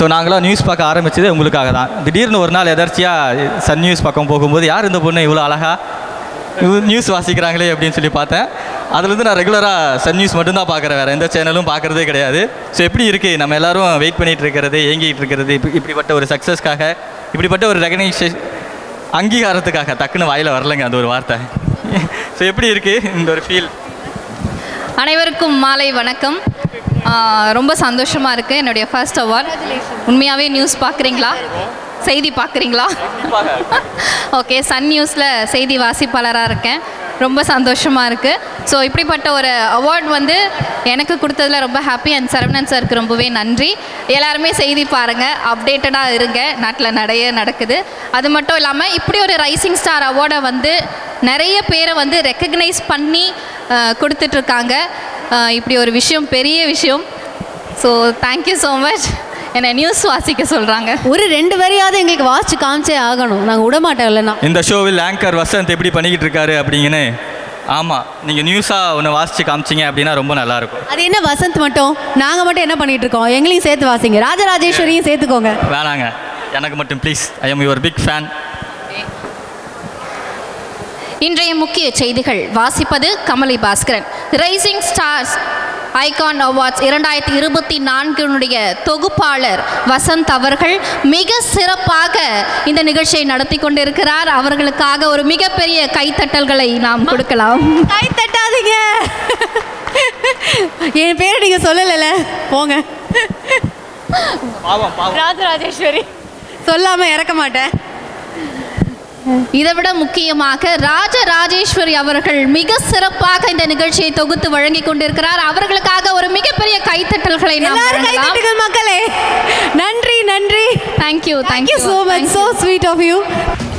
so நாங்களாம் news பார்க்க ஆரம்பிச்சது உங்களுக்காக தான் திடீர்னு ஒரு நாள் எதர்ச்சியாக சன் நியூஸ் பக்கம் போகும்போது யார் இந்த பொண்ணு இவ்வளோ அழகாக நியூஸ் வாசிக்கிறாங்களே அப்படின்னு சொல்லி பார்த்தேன் அதுலேருந்து நான் ரெகுலராக சன் நியூஸ் மட்டும்தான் பார்க்குறேன் வேறு எந்த சேனலும் பார்க்குறதே கிடையாது ஸோ எப்படி இருக்குது நம்ம எல்லாரும் வெயிட் பண்ணிட்டு இருக்கிறது ஏங்கிட்டு இருக்கிறது இப்படி இப்படிப்பட்ட ஒரு சக்ஸஸ்க்காக இப்படிப்பட்ட ஒரு ரெகனைசேஷன் அங்கீகாரத்துக்காக டக்குன்னு வாயில் வரலைங்க அந்த ஒரு வார்த்தை ஸோ எப்படி இருக்குது இந்த ஒரு ஃபீல் அனைவருக்கும் மாலை வணக்கம் ஆஹ் ரொம்ப சந்தோஷமாக இருக்குது என்னுடைய ஃபர்ஸ்ட் அவார்ட் உண்மையாகவே நியூஸ் பார்க்குறீங்களா செய்தி பார்க்குறீங்களா ஓகே சன் நியூஸில் செய்தி வாசிப்பாளராக இருக்கேன் ரொம்ப சந்தோஷமாக இருக்குது ஸோ இப்படிப்பட்ட ஒரு அவார்ட் வந்து எனக்கு கொடுத்ததுல ரொம்ப ஹாப்பி அண்ட் சரவணன் சாருக்கு ரொம்பவே நன்றி எல்லாருமே செய்தி பாருங்கள் அப்டேட்டடாக இருங்க நாட்டில் நிறைய நடக்குது அது மட்டும் இல்லாமல் இப்படி ஒரு ரைசிங் ஸ்டார் அவார்டை வந்து நிறைய பேரை வந்து ரெக்கக்னைஸ் பண்ணி அஹ், கொடுத்துட்ருக்காங்க அஹ், இப்படி ஒரு விஷயம் பெரிய விஷயம் ஸோ தேங்க்யூ ஸோ மச் என்னை நியூஸ் வாசிக்க சொல்கிறாங்க ஒரு ரெண்டு வரையாவது எங்களுக்கு வாட்ச் காமிச்சே ஆகணும் நாங்கள் விட மாட்டோம் இல்லைன்னா இந்த ஷோவில் ஆங்கர் வசந்த் எப்படி பண்ணிக்கிட்டு இருக்காரு அப்படிங்கன்னு ஆமாம் நீங்கள் நியூஸாக ஒன்று வாசித்து காமிச்சிங்க அப்படின்னா ரொம்ப நல்லாயிருக்கும் அது என்ன வசந்த் மட்டும் நாங்கள் மட்டும் என்ன பண்ணிட்டு இருக்கோம் எங்களையும் சேர்த்து வாசிங்க ராஜராஜேஸ்வரியும் சேர்த்துக்கோங்க வேணாங்க எனக்கு மட்டும் please I am your big fan இன்றைய முக்கிய செய்திகள் வாசிப்பது Kamali Bhaskaran rising stars icon awards இரண்டாயிரத்தி இருபத்தி நான்கினுடைய தொகுப்பாளர் வசந்த் அவர்கள் மிக சிறப்பாக இந்த நிகழ்ச்சியை நடத்தி கொண்டிருக்கிறார் அவர்களுக்காக ஒரு மிகப்பெரிய கைத்தட்டல்களை நாம் கொடுக்கலாம் கை தட்டாதீங்க என் பேரை நீங்க சொல்லலைல போங்க பாவம் பாவம் ராஜராஜேஸ்வரி சொல்லாம இறக்க மாட்டேன் இதை விட முக்கியமாக ராஜராஜேஸ்வரி அவர்கள் மிக சிறப்பாக இந்த நிகழ்ச்சியை தொகுத்து வழங்கி கொண்டிருக்கிறார் அவர்களுக்காக ஒரு மிகப்பெரிய கைத்தட்டல்களை நாம் எல்லாரும் கை வழங்கலாம் தட்டுங்கள் மக்களே நன்றி நன்றி thank you thank you so much so sweet of you